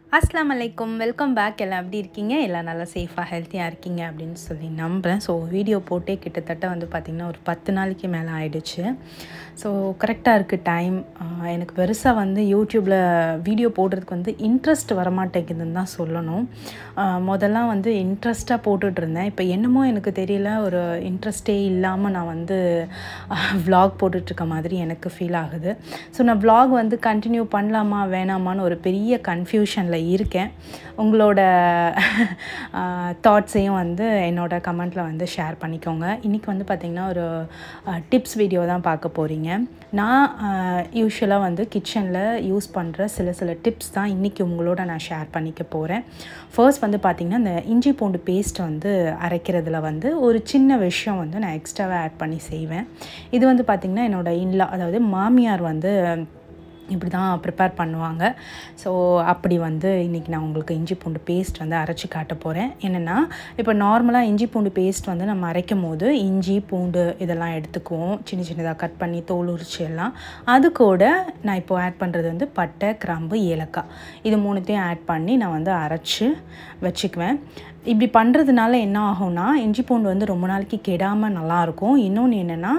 அஸ்லாம் அலைக்கும் welcome back எல்லாம் எப்படி இருக்கீங்க எல்லாம் நல்லா சேஃபாக ஹெல்த்தியாக இருக்கீங்க அப்படின்னு சொல்லி நம்புகிறேன் ஸோ வீடியோ போட்டே கிட்டத்தட்ட வந்து பார்த்திங்கன்னா ஒரு பத்து நாளைக்கு மேலே ஆயிடுச்சு ஸோ கரெக்டாக இருக்குது டைம் எனக்கு பெருசாக வந்து யூடியூப்பில் வீடியோ போடுறதுக்கு வந்து இன்ட்ரெஸ்ட் வரமாட்டேங்குதுன்னு தான் சொல்லணும் ஆஹ் முதல்லாம் வந்து இன்ட்ரெஸ்ட்டாக போட்டுட்டு இருந்தேன் இப்போ என்னமோ எனக்கு தெரியல ஒரு இன்ட்ரெஸ்டே இல்லாமல் நான் வந்து விலாக் போட்டுட்ருக்க மாதிரி எனக்கு ஃபீல் ஆகுது ஸோ நான் vlog வந்து கண்டினியூ பண்ணலாமா வேணாமான்னு ஒரு பெரிய கன்ஃபியூஷனில் இருக்கேன் உங்களோட தாட்ஸையும் வந்து என்னோட கமெண்ட்டில் வந்து ஷேர் பண்ணிக்கோங்க இன்றைக்கி வந்து பார்த்திங்கன்னா ஒரு டிப்ஸ் வீடியோ தான் பார்க்க போகிறீங்க நான் யூஸ்வலாக வந்து கிச்சனில் யூஸ் பண்ணுற சில சில டிப்ஸ் தான் இன்றைக்கி உங்களோட நான் ஷேர் பண்ணிக்க போகிறேன் ஃபர்ஸ்ட் வந்து பார்த்திங்கன்னா இந்த இஞ்சி பூண்டு பேஸ்ட் வந்து அரைக்கிறதுல வந்து ஒரு சின்ன விஷயம் வந்து நான் எக்ஸ்ட்ராவாக ஆட் பண்ணி செய்வேன் இது வந்து பார்த்திங்கன்னா என்னோட இன்லா அதாவது மாமியார் வந்து இப்படி தான் ப்ரிப்பேர் பண்ணுவாங்க ஸோ அப்படி வந்து இன்றைக்கி நான் உங்களுக்கு இஞ்சி பூண்டு பேஸ்ட் வந்து அரைச்சி காட்ட போகிறேன் என்னென்னா இப்போ நார்மலாக இஞ்சி பூண்டு பேஸ்ட் வந்து நம்ம அரைக்கும் போது இஞ்சி பூண்டு இதெல்லாம் எடுத்துக்குவோம் சின்ன சின்னதாக கட் பண்ணி தோல் உரிச்சு எல்லாம் அது கூட நான் இப்போ ஆட் பண்ணுறது வந்து பட்டை கிராம்பு ஏலக்காய் இது மூணுத்தையும் ஆட் பண்ணி நான் வந்து அரைச்சி வச்சுக்குவேன் இப்படி பண்ணுறதுனால என்ன ஆகும்னா இஞ்சி பூண்டு வந்து ரொம்ப நாளைக்கு கெடாமல் நல்லாயிருக்கும் இன்னொன்று என்னென்னா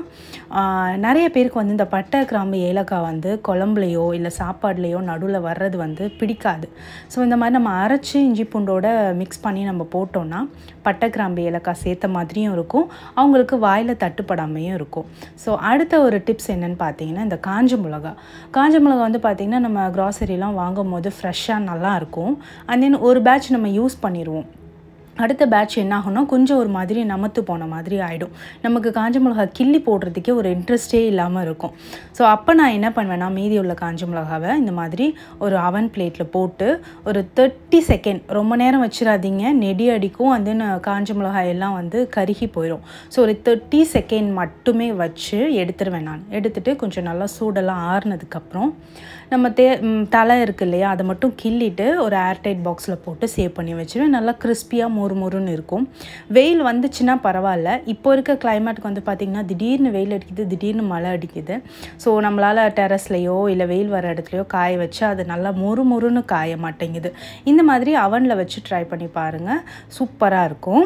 நிறைய பேருக்கு வந்து இந்த பட்டை கிராம்பு ஏலக்காய் வந்து குழம்புலையோ இல்லை சாப்பாடுலேயோ நடுவில் வர்றது வந்து பிடிக்காது ஸோ இந்த மாதிரி நம்ம அரைச்சி இஞ்சி பூண்டோட மிக்ஸ் பண்ணி நம்ம போட்டோம்னா பட்டை கிராம்பு ஏலக்காய் சேர்த்த மாதிரியும் இருக்கும் அவங்களுக்கு வாயில் தட்டுப்படாமையும் இருக்கும் ஸோ அடுத்த ஒரு டிப்ஸ் என்னென்னு பார்த்தீங்கன்னா இந்த காஞ்ச மிளகா காஞ்ச மிளகா வந்து பார்த்திங்கன்னா நம்ம க்ராசரிலாம் வாங்கும் போது ஃப்ரெஷ்ஷாக நல்லாயிருக்கும் அண்ட் தென் ஒரு பேட்ச் நம்ம யூஸ் பண்ணிடுவோம் அடுத்த பேட்ச் என்ன ஆகும்னா கொஞ்சம் ஒரு மாதிரி நமத்து போன மாதிரி ஆகிடும் நமக்கு காஞ்ச மிளகா கிள்ளி போடுறதுக்கே ஒரு இன்ட்ரெஸ்டே இல்லாமல் இருக்கும் ஸோ அப்போ நான் என்ன பண்ணுவேன்னா மீதி உள்ள காஞ்ச மிளகாவை இந்த மாதிரி ஒரு அவன் பிளேட்டில் போட்டு ஒரு தேர்ட்டி செகண்ட் ரொம்ப நேரம் வச்சிடாதீங்க நெடி அடிக்கும் அந்த காஞ்ச மிளகாய் எல்லாம் வந்து கருகி போயிடும் ஸோ ஒரு தேர்ட்டி செகண்ட் மட்டுமே வச்சு எடுத்துருவேன் நான் எடுத்துகிட்டு கொஞ்சம் நல்லா சூடெல்லாம் ஆறுனதுக்கப்புறம் நம்ம தே தலை இருக்கு இல்லையா அதை மட்டும் கிள்ளிட்டு ஒரு ஏர்டைட் பாக்ஸில் போட்டு சேவ் பண்ணி வச்சுருவேன் நல்லா கிறிஸ்பியாக மொறு மொறுன்னு இருக்கும் வெயில் வந்துச்சுன்னா பரவாயில்ல இப்போ இருக்க கிளைமேட்டுக்கு வந்து பார்த்திங்கன்னா திடீர்னு வெயில் அடிக்குது திடீர்னு மழை அடிக்குது ஸோ நம்மளால் டெரஸ்லையோ இல்லை வெயில் வர இடத்துலையோ காய வச்சு அது நல்லா மொறு மொறுன்னு காய மாட்டேங்குது இந்த மாதிரி அவனில் வச்சு ட்ரை பண்ணி பாருங்கள் சூப்பராக இருக்கும்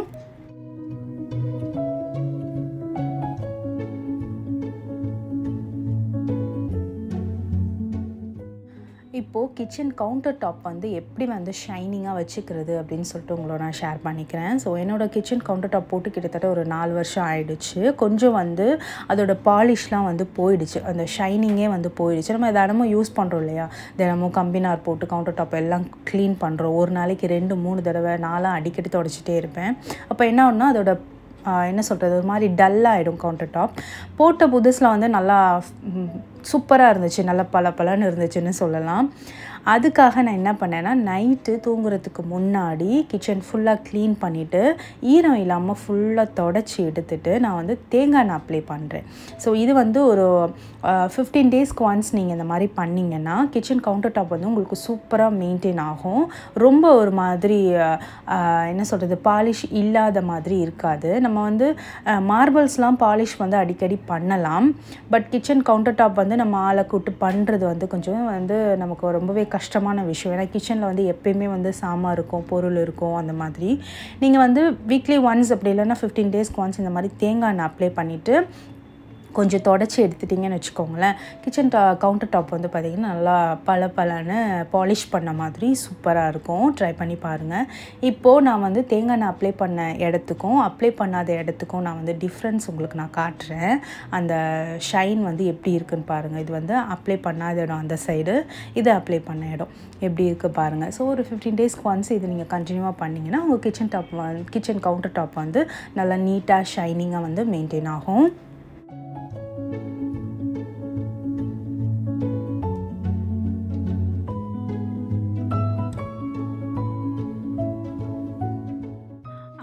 இப்போது கிச்சன் கவுண்டர் டாப் வந்து எப்படி வந்து ஷைனிங்காக வச்சுக்கிறது அப்படின்னு சொல்லிட்டு உங்களோட நான் ஷேர் பண்ணிக்கிறேன் ஸோ என்னோடய கிச்சன் கவுண்டர் டாப் போட்டு கிட்டத்தட்ட ஒரு நாலு வருஷம் ஆயிடுச்சு கொஞ்சம் வந்து அதோட பாலிஷ்லாம் வந்து போயிடுச்சு அந்த ஷைனிங்கே வந்து போயிடுச்சு நம்ம தினமும் யூஸ் பண்ணுறோம் இல்லையா தினமும் கம்பினார் போட்டு கவுண்டர் டாப் எல்லாம் க்ளீன் பண்ணுறோம் ஒரு நாளைக்கு ரெண்டு மூணு தடவை நாளாக அடிக்கடி தொடச்சிட்டே இருப்பேன் அப்போ என்ன ஒன்றா அதோட என்ன சொல்கிறது ஒரு மாதிரி டல்லாகிடும் கவுண்டர் டாப் போட்ட புதுசில் வந்து நல்லா சூப்பராக இருந்துச்சு நல்லா பல பலன்னு இருந்துச்சுன்னு சொல்லலாம் அதுக்காக நான் என்ன பண்ணேன்னா நைட்டு தூங்குறதுக்கு முன்னாடி கிச்சன் ஃபுல்லாக க்ளீன் பண்ணிவிட்டு ஈரம் இல்லாமல் ஃபுல்லாக தொடச்சி எடுத்துட்டு நான் வந்து தேங்காய் எண்ணெய் அப்ளை பண்ணுறேன் ஸோ இது வந்து ஒரு ஃபிஃப்டீன் டேஸ்க்கு ஒன்ஸ் நீங்கள் இந்த மாதிரி பண்ணிங்கன்னா கிச்சன் கவுண்டர் டாப் வந்து உங்களுக்கு சூப்பராக மெயின்டைன் ஆகும் ரொம்ப ஒரு மாதிரி என்ன சொல்கிறது பாலிஷ் இல்லாத மாதிரி இருக்காது நம்ம வந்து மார்பிள்ஸ்லாம் பாலிஷ் வந்து அடிக்கடி பண்ணலாம் பட் கிச்சன் கவுண்டர் டாப் வந்து நம்ம ஆளை கூட்டு பண்ணுறது வந்து கொஞ்சம் வந்து நமக்கு ரொம்பவே கஷ்டமான விஷயம் ஏன்னா கிச்சனில் வந்து எப்பயுமே வந்து சாமான் இருக்கும் பொருள் இருக்கும் அந்த மாதிரி நீங்கள் வந்து வீக்லி ஒன்ஸ் அப்படி இல்லைன்னா ஃபிஃப்டீன் டேஸ்க்கு ஒன்ஸ் இந்த மாதிரி தேங்காய் எண்ணெய் அப்ளை பண்ணிவிட்டு கொஞ்சம் தொடச்சி எடுத்துட்டிங்கன்னு வச்சுக்கோங்களேன் கிச்சன் டா கவுண்டர் டாப் வந்து பார்த்திங்கன்னா நல்லா பல பலன்னு பாலிஷ் பண்ண மாதிரி சூப்பராக இருக்கும் ட்ரை பண்ணி பாருங்கள் இப்போது நான் வந்து தேங்காய் எண்ணெய் அப்ளை பண்ண இடத்துக்கும் அப்ளை பண்ணாத இடத்துக்கும் நான் வந்து டிஃப்ரென்ஸ் உங்களுக்கு நான் காட்டுறேன் அந்த ஷைன் வந்து எப்படி இருக்குன்னு பாருங்கள் இது வந்து அப்ளை பண்ணாத இடம் அந்த சைடு இது அப்ளை பண்ண இடம் எப்படி இருக்குது பாருங்கள் ஸோ ஒரு ஃபிஃப்டீன் டேஸ்க்கு ஒன்ஸ் இது நீங்கள் கண்டினியூவாக பண்ணிங்கன்னா உங்கள் கிச்சன் டாப் வந்து கிச்சன் கவுண்டர் டாப் வந்து நல்லா நீட்டாக ஷைனிங்காக வந்து மெயின்டைன் ஆகும்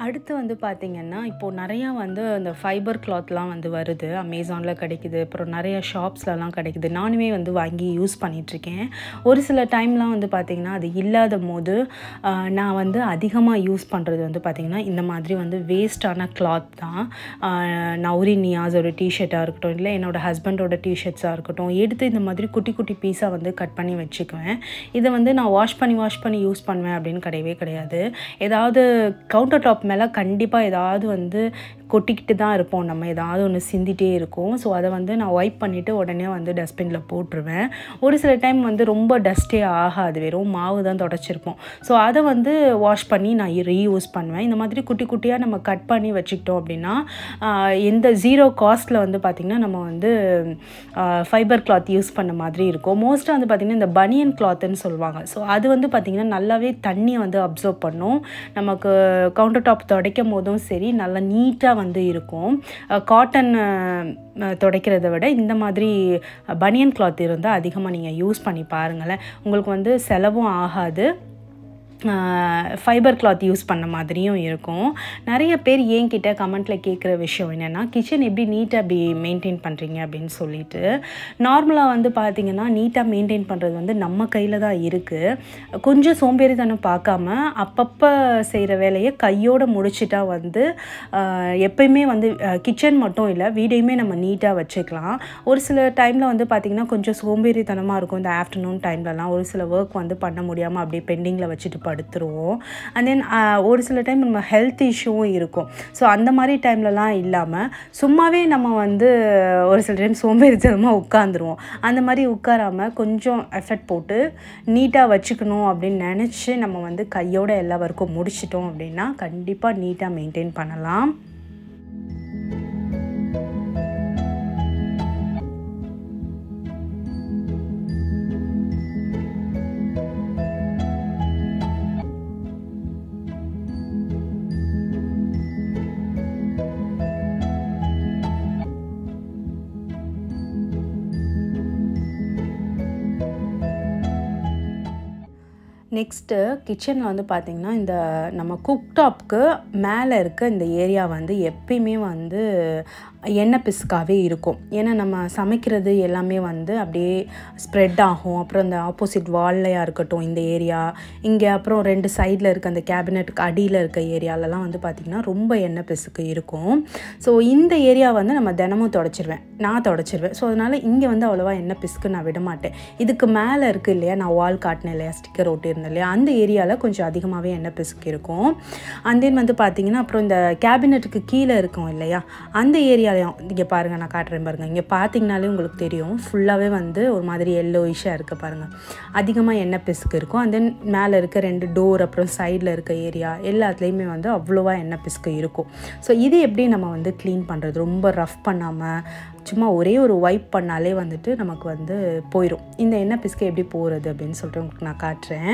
அடுத்து வந்து பார்த்திங்கன்னா இப்போது நிறையா வந்து அந்த ஃபைபர் கிளாத்லாம் வந்து வருது அமேசானில் கிடைக்குது அப்புறம் நிறைய ஷாப்ஸ்லலாம் கிடைக்குது நானுமே வந்து வாங்கி யூஸ் பண்ணிகிட்ருக்கேன் ஒரு சில டைம்லாம் வந்து பார்த்திங்கன்னா அது இல்லாத போது ஆஹ், நான் வந்து அதிகமாக யூஸ் பண்ணுறது வந்து பார்த்திங்கன்னா இந்த மாதிரி வந்து வேஸ்டான கிளாத் தான் ஆஹ், நௌரி நியாஸ் ஒரு டிஷர்ட்டாக இருக்கட்டும் இல்லை என்னோடய ஹஸ்பண்டோட டிஷர்ட்ஸாக இருக்கட்டும் எடுத்து இந்த மாதிரி குட்டி குட்டி பீஸாக வந்து கட் பண்ணி வச்சுக்குவேன் இதை வந்து நான் வாஷ் பண்ணி வாஷ் பண்ணி யூஸ் பண்ணுவேன் அப்படின்னு கிடையவே கிடையாது ஏதாவது கவுண்டர் டாப் மேலே கண்டிப்பாக ஏதாவது வந்து கொட்டிக்கிட்டு தான் இருப்போம் நம்ம ஏதாவது ஒன்று சிந்திட்டே இருக்கும் ஸோ அதை வந்து நான் ஒய்ப் பண்ணிவிட்டு உடனே வந்து டஸ்ட்பினில் போட்டுருவேன் ஒரு சில டைம் வந்து ரொம்ப டஸ்ட்டே ஆகாது வெறும் மாவு தான் தொடச்சிருப்போம் ஸோ அதை வந்து வாஷ் பண்ணி நான் ரீயூஸ் பண்ணுவேன் இந்த மாதிரி குட்டி குட்டியாக நம்ம கட் பண்ணி வச்சுக்கிட்டோம் அப்படின்னா ஆஹ், எந்த ஜீரோ காஸ்ட்டில் வந்து பார்த்திங்கன்னா நம்ம வந்து ஃபைபர் கிளாத் யூஸ் பண்ண மாதிரி இருக்கும் மோஸ்ட்டாக வந்து பார்த்திங்கன்னா இந்த பனியன் கிளாத்துன்னு சொல்லுவாங்க ஸோ அது வந்து பார்த்திங்கன்னா நல்லாவே தண்ணியை வந்து அப்சர்வ் பண்ணும் நமக்கு கவுண்டர் டாப் துடைக்கும் போதும் சரி நல்லா நீட்டாக வந்து இருக்கும் காட்டன் துடைக்கிறத விட இந்த மாதிரி பனியன் கிளாத் இருந்தால் அதிகமாக நீங்கள் யூஸ் பண்ணி பாருங்களேன் உங்களுக்கு வந்து செலவும் ஆகாது ஃபைபர் கிளாத் யூஸ் பண்ண மாதிரியும் இருக்கும் நிறைய பேர் என்கிட்ட கமெண்ட்டில் கேட்குற விஷயம் என்னென்னா கிச்சன் எப்படி நீட்டாக அப்படி மெயின்டைன் பண்ணுறீங்க அப்படின்னு சொல்லிட்டு நார்மலாக வந்து பார்த்திங்கன்னா நீட்டாக மெயின்டைன் பண்ணுறது வந்து நம்ம கையில் தான் இருக்குது கொஞ்சம் சோம்பேறித்தனம் பார்க்காம அப்பப்போ செய்கிற வேலையை கையோடு முடிச்சிட்டா வந்து ஆஹ், எப்பயுமே வந்து கிச்சன் மட்டும் இல்லை வீடையுமே நம்ம நீட்டாக வச்சுக்கலாம் ஒரு சில டைமில் வந்து பார்த்திங்கன்னா கொஞ்சம் சோம்பேறித்தனமாக இருக்கும் இந்த ஆஃப்டர்நூன் டைம்லலாம் ஒரு சில ஒர்க் வந்து பண்ண முடியாமல் அப்படியே பெண்டிங்கில் வச்சுட்டு படுத்துருவோம் அண்ட் தென் ஒரு சில டைம் நம்ம ஹெல்த் இஷ்யூவும் இருக்கும் ஸோ அந்த மாதிரி டைம்லலாம் இல்லாமல் சும்மாவே நம்ம வந்து ஒரு சில டைம் சோம்பேறித்தனமாக உட்காந்துருவோம் அந்த மாதிரி உட்காராம கொஞ்சம் எஃபர்ட் போட்டு நீட்டாக வச்சுக்கணும் அப்படின்னு நினச்சி நம்ம வந்து கையோட எல்லா ஒர்க்கும் முடிச்சிட்டோம் அப்படின்னா கண்டிப்பாக நீட்டாக மெயின்டைன் பண்ணலாம் நெக்ஸ்ட்டு கிச்சனில் வந்து பார்த்திங்கன்னா இந்த நம்ம குக்டாப்க்கு மேலே இருக்க இந்த ஏரியா வந்து எப்பயுமே வந்து எண்ணெய் பிசுக்காகவே இருக்கும் ஏன்னா நம்ம சமைக்கிறது எல்லாமே வந்து அப்படியே ஸ்ப்ரெட் ஆகும் அப்புறம் இந்த ஆப்போசிட் வால்லையாக இருக்கட்டும் இந்த ஏரியா இங்கே அப்புறம் ரெண்டு சைடில் இருக்க அந்த கேபினெட்டுக்கு அடியில் இருக்க ஏரியாலலாம் வந்து பார்த்திங்கன்னா ரொம்ப எண்ணெய் பிசுக்கு இருக்கும் ஸோ இந்த ஏரியா வந்து நம்ம தினமும் தொடச்சிருவேன் நான் தொடச்சிருவேன் ஸோ அதனால் இங்கே வந்து அவ்வளோவா எண்ணெய் பிசுக்கு நான் விட மாட்டேன் இதுக்கு மேலே இருக்குது இல்லையா நான் வால் காட்டினேன் இல்லையா ஸ்டிக்கர் ஒட்டியிருந்தேன் இல்லையா அந்த ஏரியாவில் கொஞ்சம் அதிகமாகவே எண்ணெய் பிசுக்கு இருக்கும் அண்ட் தென் வந்து பார்த்திங்கன்னா அப்புறம் இந்த கேபினெட்டுக்கு கீழே இருக்கும் இல்லையா அந்த ஏரியாலையும் இங்கே பாருங்கள் நான் காட்டுறேன் பாருங்கள் இங்கே பார்த்தீங்கனாலே உங்களுக்கு தெரியும் ஃபுல்லாகவே வந்து ஒரு மாதிரி எல்லோ இஷ்ஷாக இருக்குது பாருங்கள் அதிகமாக எண்ணெய் பிசுக்கு இருக்கும் அண்ட் தென் மேலே இருக்க ரெண்டு டோர் அப்புறம் சைடில் இருக்க ஏரியா எல்லாத்துலேயுமே வந்து அவ்வளோவா எண்ணெய் பிசுக்கு இருக்கும் ஸோ இது எப்படி நம்ம வந்து க்ளீன் பண்ணுறது ரொம்ப ரஃப் பண்ணாமல் சும்மா ஒரே ஒரு வைப் பண்ணாலே வந்துட்டு நமக்கு வந்து போயிடும் இந்த எண்ணெய் பிசுக்கு எப்படி போகிறது அப்படின்னு சொல்லிட்டு உங்களுக்கு நான் காட்டுறேன்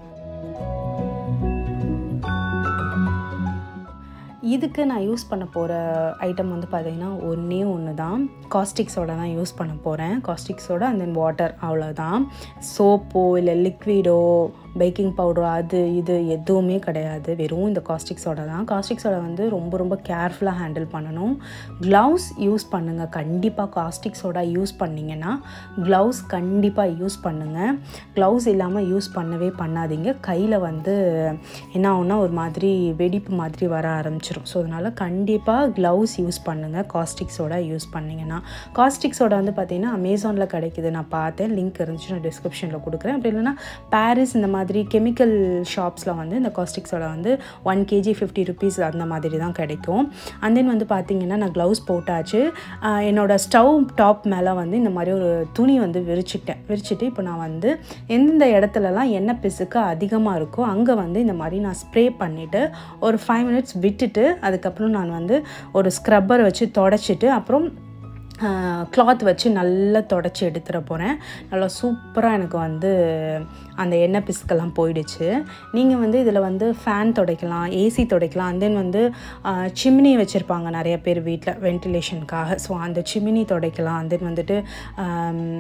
இதுக்கு நான் யூஸ் பண்ண போகிற ஐட்டம் வந்து பார்த்திங்கன்னா ஒன்றே ஒன்று தான் காஸ்டிக் சோடா தான் யூஸ் பண்ண போகிறேன் caustic soda and then water அவ்வளோதான் சோப்போ இல்லை லிக்விடோ பேக்கிங் பவுடர் அது இது எதுவுமே கிடையாது வெறும் இந்த காஸ்டிக் சோடா தான் காஸ்டிக் சோடா வந்து ரொம்ப ரொம்ப கேர்ஃபுல்லாக ஹேண்டில் பண்ணணும் க்ளவுஸ் யூஸ் பண்ணுங்கள் கண்டிப்பாக காஸ்டிக் சோடா யூஸ் பண்ணிங்கன்னா க்ளவுஸ் கண்டிப்பாக யூஸ் பண்ணுங்கள் க்ளவுஸ் இல்லாமல் யூஸ் பண்ணவே பண்ணாதீங்க கையில் வந்து என்ன ஆகும்னா ஒரு மாதிரி வெடிப்பு மாதிரி வர ஆரம்பிச்சிடும் ஸோ அதனால் கண்டிப்பாக க்ளவுஸ் யூஸ் பண்ணுங்கள் காஸ்டிக் சோடா யூஸ் பண்ணிங்கன்னா காஸ்டிக் சோடா வந்து பார்த்திங்கன்னா அமேசானில் கிடைக்குது நான் பார்த்தேன் லிங்க் இருந்துச்சு நான் டிஸ்கிரிப்ஷனில் கொடுக்குறேன் அப்படி இல்லைன்னா பாரிஸ் இந்த மாதிரி கெமிக்கல் ஷாப்ஸில் வந்து இந்த காஸ்டிக் சோடா வந்து ஒன் கேஜி ஃபிஃப்டி ருபீஸ் அந்த மாதிரி தான் கிடைக்கும் அண்ட் தென் வந்து பார்த்திங்கன்னா நான் க்ளவுஸ் போட்டாச்சு ஆஹ் என்னோட ஸ்டவ் டாப் மேலே வந்து இந்த மாதிரி ஒரு துணி வந்து விரிச்சிட்டேன் விரிச்சிட்டு இப்போ நான் வந்து எந்த இடத்துலலாம் எண்ணெய் பிசுக்கு அதிகமாக இருக்கோ அங்கே வந்து இந்த மாதிரி நான் ஸ்ப்ரே பண்ணிவிட்டு ஒரு ஃபைவ் மினிட்ஸ் விட்டுட்டு அதுக்கப்புறம் நான் வந்து ஒரு ஸ்க்ரப்பர் வச்சு தொடச்சிட்டு அப்புறம் கிளாத் வச்சு நல்லா தொடச்சி எடுத்துட போகிறேன் நல்லா சூப்பராக எனக்கு வந்து அந்த எண்ணெய் பிசுக்கெல்லாம் போயிடுச்சு நீங்கள் வந்து இதில் வந்து ஃபேன் துடைக்கலாம் ஏசி துடைக்கலாம் அண்ட் தென் வந்து சிம்னி வச்சுருப்பாங்க நிறைய பேர் வீட்டில் வென்டிலேஷனுக்காக ஸோ அந்த சிம்னி துடைக்கலாம் அண்ட் தென் வந்துட்டு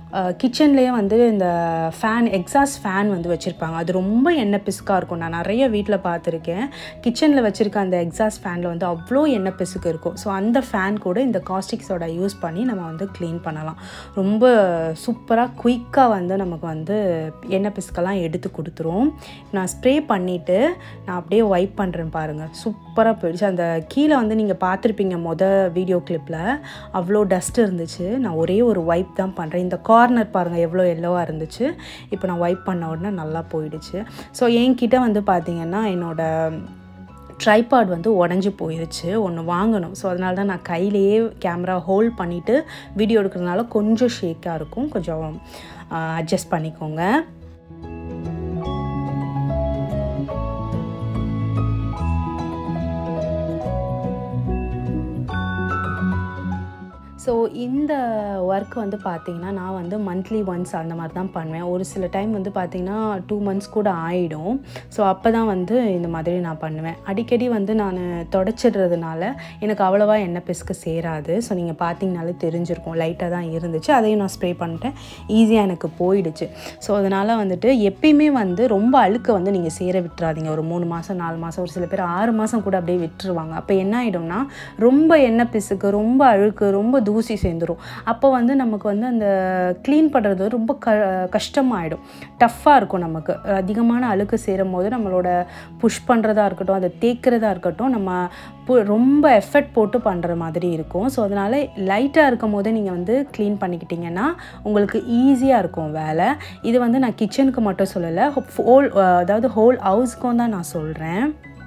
கிச்சன்லேயே வந்து இந்த ஃபேன் எக்ஸாஸ்ட் ஃபேன் வந்து வச்சுருப்பாங்க அது ரொம்ப எண்ணெய் பிசுக்காக இருக்கும் நான் நிறைய வீட்டில் பார்த்துருக்கேன் கிச்சனில் வச்சுருக்க அந்த எக்ஸாஸ்ட் ஃபேனில் வந்து அவ்வளோ எண்ணெய் பிசுக்கு இருக்கும் ஸோ அந்த ஃபேன் கூட இந்த காஸ்டிக் சோடா யூஸ் பண்ணி நம்ம வந்து க்ளீன் பண்ணலாம் ரொம்ப சூப்பராக குயிக்காக வந்து நமக்கு வந்து எண்ணெய் பிசுக்கெல்லாம் எடுத்து கொடுத்துரும் நான் ஸ்ப்ரே பண்ணிவிட்டு நான் அப்படியே வைப் பண்ணுறேன் பாருங்கள் சூப்பராக போயிடுச்சு அந்த கீழே வந்து நீங்கள் பார்த்துருப்பீங்க மொதல் வீடியோ கிளிப்பில் அவ்வளோ டஸ்ட் இருந்துச்சு நான் ஒரே ஒரு வைப் தான் பண்ணுறேன் இந்த கார்னர் பாருங்கள் எவ்வளோ எல்லோவாக இருந்துச்சு இப்போ நான் வைப் பண்ண உடனே நல்லா போயிடுச்சு ஸோ என்கிட்ட வந்து பார்த்திங்கன்னா என்னோடய ட்ரைபாட் வந்து உடஞ்சி போயிருச்சு ஒன்று வாங்கணும் ஸோ அதனால தான் நான் கையிலேயே கேமரா ஹோல்ட் பண்ணிவிட்டு வீடியோ எடுக்கிறதுனால கொஞ்சம் ஷேக்காக இருக்கும் கொஞ்சம் அட்ஜஸ்ட் பண்ணிக்கோங்க ஸோ இந்த ஒர்க் வந்து பார்த்திங்கன்னா நான் வந்து மந்த்லி ஒன்ஸ் அந்த மாதிரி தான் பண்ணுவேன் ஒரு சில டைம் வந்து பார்த்திங்கன்னா டூ மந்த்ஸ் கூட ஆகிடும் ஸோ அப்போ தான் வந்து இந்த மாதிரி நான் பண்ணுவேன் அடிக்கடி வந்து நான் தொடச்சிடுறதுனால எனக்கு அவ்வளோவா எண்ணெய் பிசுக்கு சேராது ஸோ நீங்கள் பார்த்தீங்கனாலே தெரிஞ்சிருக்கும் லைட்டாக தான் இருந்துச்சு அதையும் நான் ஸ்ப்ரே பண்ணிட்டேன் ஈஸியாக எனக்கு போயிடுச்சு ஸோ அதனால் வந்துட்டு எப்பயுமே வந்து ரொம்ப அழுக்க வந்து நீங்கள் சேர விட்டுறாதீங்க ஒரு மூணு மாதம் நாலு மாதம் ஒரு சில பேர் ஆறு மாதம் கூட அப்படியே விட்டுருவாங்க அப்போ என்ன ஆகிடும்னா ரொம்ப எண்ணெய் பிசுக்கு ரொம்ப அழுக்கு ரொம்ப தூசி சேர்ந்துடும் அப்போ வந்து நமக்கு வந்து அந்த க்ளீன் பண்ணுறது ரொம்ப க கஷ்டமாயிடும் டஃப்பாக இருக்கும் நமக்கு அதிகமான அழுக்கு சேரும் போது நம்மளோட புஷ் பண்ணுறதா இருக்கட்டும் அதை தேய்க்கிறதா இருக்கட்டும் நம்ம பு- ரொம்ப எஃபர்ட் போட்டு பண்ணுற மாதிரி இருக்கும் ஸோ அதனால் லைட்டாக இருக்கும் போதே நீங்கள் வந்து க்ளீன் பண்ணிக்கிட்டிங்கன்னா உங்களுக்கு ஈஸியாக இருக்கும் வேலை இது வந்து நான் கிச்சனுக்கு மட்டும் சொல்லலை ஹோல் அதாவது ஹோல் ஹவுஸ்க்கும் தான் நான் சொல்கிறேன்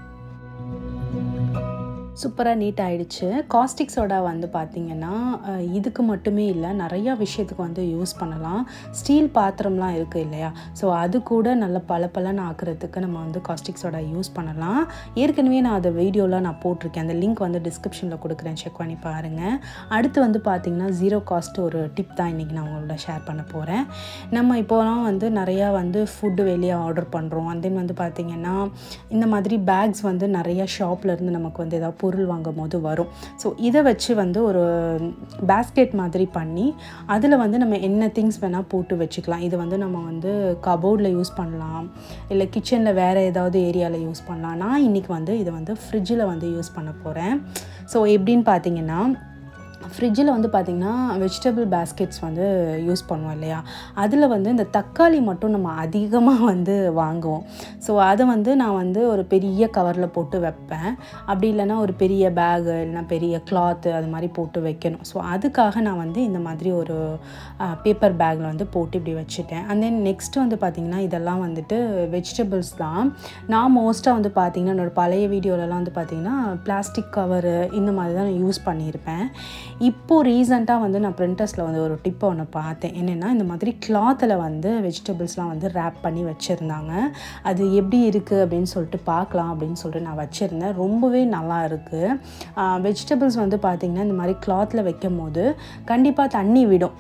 சூப்பராக நீட் ஆயிடுச்சு காஸ்டிக் சோடா வந்து பார்த்திங்கன்னா அஹ், இதுக்கு மட்டுமே இல்லை நிறையா விஷயத்துக்கு வந்து யூஸ் பண்ணலாம் ஸ்டீல் பாத்திரம்லாம் இருக்குது இல்லையா ஸோ அது கூட நல்ல பளபளன்னு ஆக்குறதுக்கு நம்ம வந்து காஸ்டிக் சோடா யூஸ் பண்ணலாம் ஏற்கனவே நான் அதை வீடியோவில் நான் போட்டிருக்கேன் அந்த லிங்க் வந்து டிஸ்கிரிப்ஷனில் கொடுக்குறேன் செக் பண்ணி பாருங்கள் அடுத்து வந்து பார்த்திங்கன்னா ஜீரோ காஸ்ட் ஒரு டிப் தான் இன்றைக்கி நான் உங்களோட ஷேர் பண்ண போகிறேன் நம்ம இப்போலாம் வந்து நிறையா வந்து ஃபுட்டு வெளியே ஆர்டர் பண்ணுறோம் and then வந்து பார்த்திங்கன்னா இந்த மாதிரி பேக்ஸ் வந்து நிறையா ஷாப்ல இருந்து நமக்கு வந்து ஏதாவது பொருள் வாங்கும் போது வரும் ஸோ இதை வச்சு வந்து ஒரு பேஸ்கெட் மாதிரி பண்ணி அதில் வந்து நம்ம என்ன திங்ஸ் வேணால் போட்டு வச்சுக்கலாம் இது வந்து நம்ம வந்து கபோர்டில் யூஸ் பண்ணலாம் இல்லை கிச்சனில் வேறு ஏதாவது ஏரியாவில் யூஸ் பண்ணலாம் நான் இன்றைக்கி வந்து இதை வந்து ஃப்ரிட்ஜில் வந்து யூஸ் பண்ண போகிறேன் ஸோ எப்படின்னு பார்த்தீங்கன்னா ஃப்ரிட்ஜில் வந்து பார்த்திங்கன்னா வெஜிடபிள் பேஸ்கெட்ஸ் வந்து யூஸ் பண்ணுவோம் இல்லையா அதில் வந்து இந்த தக்காளி மட்டும் நம்ம அதிகமாக வந்து வாங்குவோம் ஸோ அதை வந்து நான் வந்து ஒரு பெரிய கவரில் போட்டு வைப்பேன் அப்படி இல்லைன்னா ஒரு பெரிய பேகு இல்லைன்னா பெரிய கிளாத்து அது மாதிரி போட்டு வைக்கணும் ஸோ அதுக்காக நான் வந்து இந்த மாதிரி ஒரு பேப்பர் பேக்கில் வந்து போட்டு இப்படி வச்சுட்டேன் அண்ட் தென் நெக்ஸ்ட் வந்து பார்த்திங்கன்னா இதெல்லாம் வந்துட்டு வெஜிடபிள்ஸ் தான் நான் மோஸ்ட்டாக வந்து பார்த்திங்கன்னா என்னோட பழைய வீடியோலலாம் வந்து பார்த்திங்கன்னா பிளாஸ்டிக் கவரு இந்த மாதிரி தான் நான் யூஸ் பண்ணியிருப்பேன் இப்போது ரீசெண்டாக வந்து நான் பிரிண்டர்ஸில் வந்து ஒரு டிப்பை ஒன்று பார்த்தேன் என்னென்னா இந்த மாதிரி கிளாத்தில் வந்து வெஜிடபிள்ஸ்லாம் வந்து ரேப் பண்ணி வச்சுருந்தாங்க அது எப்படி இருக்குது அப்படின்னு சொல்லிட்டு பார்க்கலாம் அப்படின்னு சொல்லிட்டு நான் வச்சுருந்தேன் ரொம்பவே நல்லா இருக்குது வெஜிடபிள்ஸ் வந்து பார்த்திங்கன்னா இந்த மாதிரி கிளாத்தில் வைக்கும் போது கண்டிப்பாக தண்ணி விடும்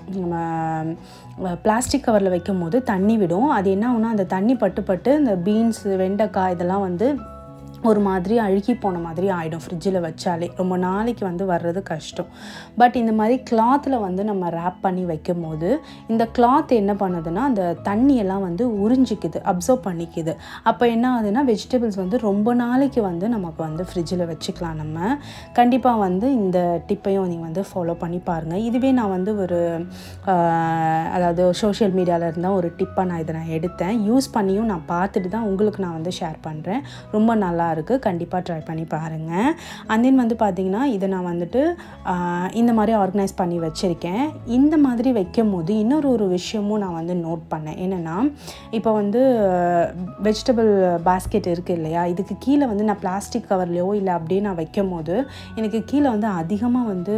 நம்ம பிளாஸ்டிக் கவரில் வைக்கும் போது தண்ணி விடும் அது என்ன ஆகும்னா அந்த தண்ணி பட்டு பட்டு இந்த பீன்ஸ் வெண்டைக்காய் இதெல்லாம் வந்து ஒரு மாதிரி அழுகி போன மாதிரி ஆகிடும் ஃப்ரிட்ஜில் வச்சாலே ரொம்ப நாளைக்கு வந்து வர்றது கஷ்டம் பட் இந்த மாதிரி கிளாத்தில் வந்து நம்ம ரேப் பண்ணி வைக்கும் போது இந்த கிளாத் என்ன பண்ணுதுன்னா அந்த தண்ணியெல்லாம் வந்து உறிஞ்சிக்குது அப்சர்வ் பண்ணிக்குது அப்போ என்ன ஆகுதுன்னா வெஜிடபிள்ஸ் வந்து ரொம்ப நாளைக்கு வந்து நமக்கு வந்து ஃப்ரிட்ஜில் வச்சுக்கலாம் நம்ம கண்டிப்பாக வந்து இந்த டிப்பையும் நீங்கள் வந்து ஃபாலோ பண்ணி பாருங்கள் இதுவே நான் வந்து ஒரு ஆஹ், அதாவது சோஷியல் மீடியாவில் இருந்தால் ஒரு டிப்பாக நான் இதை நான் எடுத்தேன் யூஸ் பண்ணியும் நான் பார்த்துட்டு தான் உங்களுக்கு நான் வந்து ஷேர் பண்ணுறேன் ரொம்ப நல்லா இருக்குது கண்டிப்பாக ட்ரை பண்ணி பாருங்கள் and then வந்து பார்த்திங்கன்னா இதை நான் வந்துட்டு ஆஹ், இந்த மாதிரி ஆர்கனைஸ் பண்ணி வச்சுருக்கேன் இந்த மாதிரி வைக்கும் போது இன்னொரு ஒரு விஷயமும் நான் வந்து நோட் பண்ணேன் என்னென்னா இப்போ வந்து வெஜிடபிள் பாஸ்கெட் இருக்குது இல்லையா இதுக்கு கீழே வந்து நான் பிளாஸ்டிக் கவர்லையோ இல்லை அப்படியே நான் வைக்கும் போது எனக்கு கீழே வந்து அதிகமாக வந்து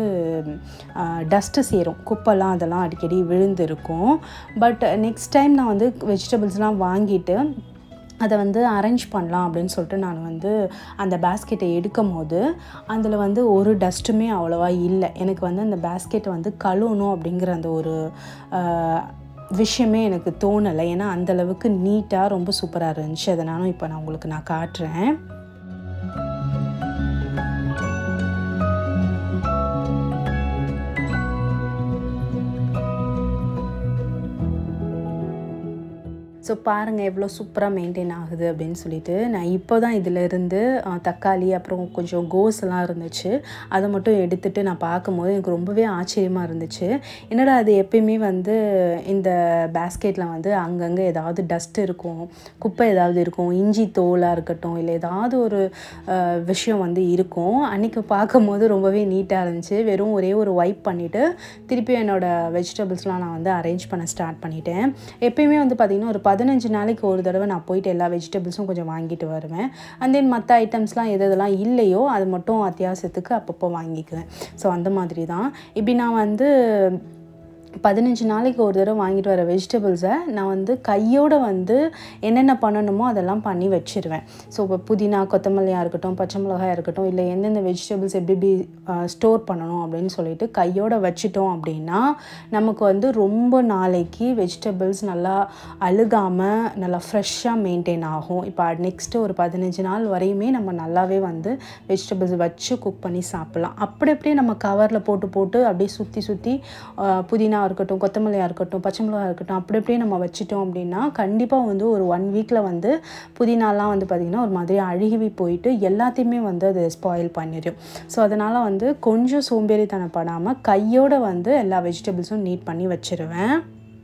டஸ்ட்டு சேரும் குப்பைலாம் அதெல்லாம் அடிக்கடி விழுந்திருக்கும் பட் நெக்ஸ்ட் டைம் நான் வந்து வெஜிடபிள்ஸ்லாம் வாங்கிட்டு அதை வந்து அரேஞ்ச் பண்ணலாம் அப்படின்னு சொல்லிட்டு நான் வந்து அந்த பேஸ்கெட்டை எடுக்கும் போது அதில் வந்து ஒரு டஸ்ட்டுமே அவ்வளோவா இல்லை எனக்கு வந்து அந்த பேஸ்கெட்டை வந்து கழுவணும் அப்படிங்கிற அந்த ஒரு ஆஹ், விஷயமே எனக்கு தோணலை ஏன்னா அந்தளவுக்கு நீட்டாக ரொம்ப சூப்பராக இருந்துச்சு அதை நானும் இப்போ நான் உங்களுக்கு நான் காட்டுறேன் ஸோ பாருங்கள் எவ்வளோ சூப்பராக மெயின்டைன் ஆகுது அப்படின்னு சொல்லிட்டு நான் இப்போ தான் இதிலிருந்து தக்காளி அப்புறம் கொஞ்சம் கோஸ் எல்லாம் இருந்துச்சு அதை மட்டும் எடுத்துகிட்டு நான் பார்க்கும்போது எனக்கு ரொம்பவே ஆச்சரியமாக இருந்துச்சு என்னடா அது எப்பயுமே வந்து இந்த பேஸ்கெட்டில் வந்து அங்கங்கே ஏதாவது டஸ்ட் இருக்கும் குப்பை ஏதாவது இருக்கும் இஞ்சி தோலாக இருக்கட்டும் இல்லை ஏதாவது ஒரு அஹ், விஷயம் வந்து இருக்கும் அன்றைக்கி பார்க்கும்போது ரொம்பவே நீட்டாக இருந்துச்சு வெறும் ஒரே ஒரு வைப் பண்ணிவிட்டு திருப்பி என்னோடய வெஜிடபிள்ஸ்லாம் நான் வந்து அரேஞ்ச் பண்ண ஸ்டார்ட் பண்ணிட்டேன் எப்பயுமே வந்து பார்த்திங்கன்னா ஒரு பதினஞ்சு நாளைக்கு ஒரு தடவை நான் போயிட்டு எல்லா வெஜிடபிள்ஸும் கொஞ்சம் வாங்கிட்டு வருவேன் அண்ட் தென் மற்ற ஐட்டம்ஸ்லாம் எது எதெல்லாம் இல்லையோ அது மட்டும் அத்தியாவசியத்துக்கு அப்பப்போ வாங்கிக்குவேன் ஸோ அந்த மாதிரி தான் இப்படி நான் வந்து பதினஞ்சு நாளைக்கு ஒரு தடவை வாங்கிட்டு வர வெஜிடபிள்ஸை நான் வந்து கையோடு வந்து என்னென்ன பண்ணணுமோ அதெல்லாம் பண்ணி வச்சிருவேன் ஸோ இப்போ புதினா கொத்தமல்லியாக இருக்கட்டும் பச்சை மிளகாயாக இருக்கட்டும் இல்லை எந்தெந்த வெஜிடபிள்ஸ் எப்படி எப்படி ஸ்டோர் பண்ணணும் அப்படின்னு சொல்லிட்டு கையோடு வச்சிட்டோம் அப்படின்னா நமக்கு வந்து ரொம்ப நாளைக்கு வெஜிடபிள்ஸ் நல்லா அழுகாமல் நல்லா ஃப்ரெஷ்ஷாக மெயின்டைன் ஆகும் இப்போ நெக்ஸ்ட்டு ஒரு பதினஞ்சு நாள் வரையுமே நம்ம நல்லாவே வந்து வெஜிடபிள்ஸ் வச்சு குக் பண்ணி சாப்பிட்லாம் அப்படி அப்படியே நம்ம கவரில் போட்டு போட்டு அப்படியே சுற்றி சுற்றி புதினா இருக்கட்டும் கொத்தமல்லியாக இருக்கட்டும் பச்சை மிளகா இருக்கட்டும் அப்படி அப்படியே நம்ம வச்சிட்டோம் அப்படின்னா கண்டிப்பாக வந்து ஒரு ஒன் வீக்கில் வந்து புதினாலாம் வந்து பார்த்திங்கன்னா ஒரு மாதிரி அழுகி போயிட்டு எல்லாத்தையுமே வந்து அது ஸ்பாயில் பண்ணிடும் ஸோ அதனால் வந்து கொஞ்சம் சோம்பேறித்தனப்படாமல் கையோடு வந்து எல்லா வெஜிடபிள்ஸும் நீட் பண்ணி வச்சிருவேன்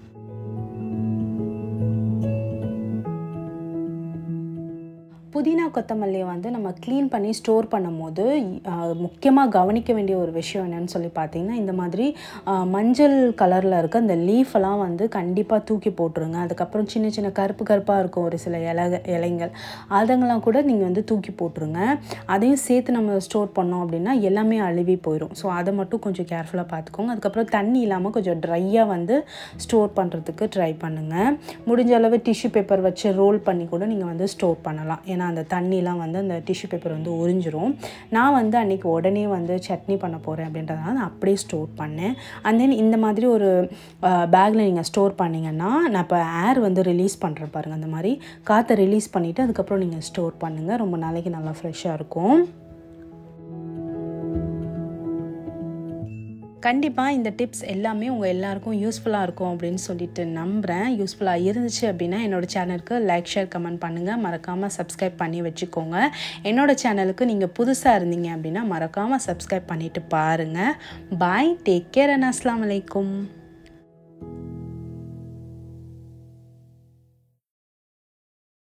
புதினா கொத்தமல்லியை வந்து நம்ம க்ளீன் பண்ணி ஸ்டோர் பண்ணும்போது முக்கியமாக கவனிக்க வேண்டிய ஒரு விஷயம் என்னன்னு சொல்லி பார்த்தீங்கன்னா இந்த மாதிரி ஆஹ், மஞ்சள் கலரில் இருக்க அந்த லீஃப் எல்லாம் வந்து கண்டிப்பாக தூக்கி போட்டுருங்க அதுக்கப்புறம் சின்ன சின்ன கருப்பு கருப்பாக இருக்கும் ஒரு சில இலை இலைங்கள் அதங்கெல்லாம் கூட நீங்கள் வந்து தூக்கி போட்டுருங்க அதையும் சேர்த்து நம்ம ஸ்டோர் பண்ணோம் அப்படின்னா எல்லாமே அழுவி போயிடும் ஸோ அதை மட்டும் கொஞ்சம் கேர்ஃபுல்லாக பார்த்துக்கோங்க அதுக்கப்புறம் தண்ணி இல்லாமல் கொஞ்சம் ட்ரையாக வந்து ஸ்டோர் பண்ணுறதுக்கு ட்ரை பண்ணுங்கள் முடிஞ்ச அளவு டிஷ்யூ பேப்பர் வச்சு ரோல் பண்ணி கூட நீங்கள் வந்து ஸ்டோர் பண்ணலாம் ஏன்னா அந்த தண்ணிலாம் வந்து அந்த டிஷ்யூ பேப்பர் வந்து உறிஞ்சிரும் நான் வந்து அன்றைக்கி உடனே வந்து சட்னி பண்ண போகிறேன் அப்படின்றதுனால நான் அப்படியே ஸ்டோர் பண்ணேன் அண்ட் தென் இந்த மாதிரி ஒரு பேக்கில் நீங்கள் ஸ்டோர் பண்ணிங்கன்னா நான் இப்போ ஏர் வந்து ரிலீஸ் பண்ணுறேன் பாருங்கள் அந்த மாதிரி காற்றை ரிலீஸ் பண்ணிவிட்டு அதுக்கப்புறம் நீங்கள் ஸ்டோர் பண்ணுங்கள் ரொம்ப நாளைக்கு நல்லா ஃப்ரெஷ்ஷாக இருக்கும் கண்டிப்பாக இந்த டிப்ஸ் எல்லாமே உங்கள் எல்லாருக்கும் யூஸ்ஃபுல்லாக இருக்கும் அப்படின்னு சொல்லிட்டு நம்புகிறேன் யூஸ்ஃபுல்லாக இருந்துச்சு அப்படின்னா என்னோடய சேனலுக்கு லைக் ஷேர் கமெண்ட் பண்ணுங்கள் மறக்காமல் சப்ஸ்கிரைப் பண்ணி வச்சுக்கோங்க என்னோடய சேனலுக்கு நீங்கள் புதுசாக இருந்தீங்க அப்படின்னா மறக்காமல் சப்ஸ்கிரைப் பண்ணிவிட்டு பாருங்கள் பாய் டேக் கேர் அண்ட் அஸ்லாம் வலைக்கும்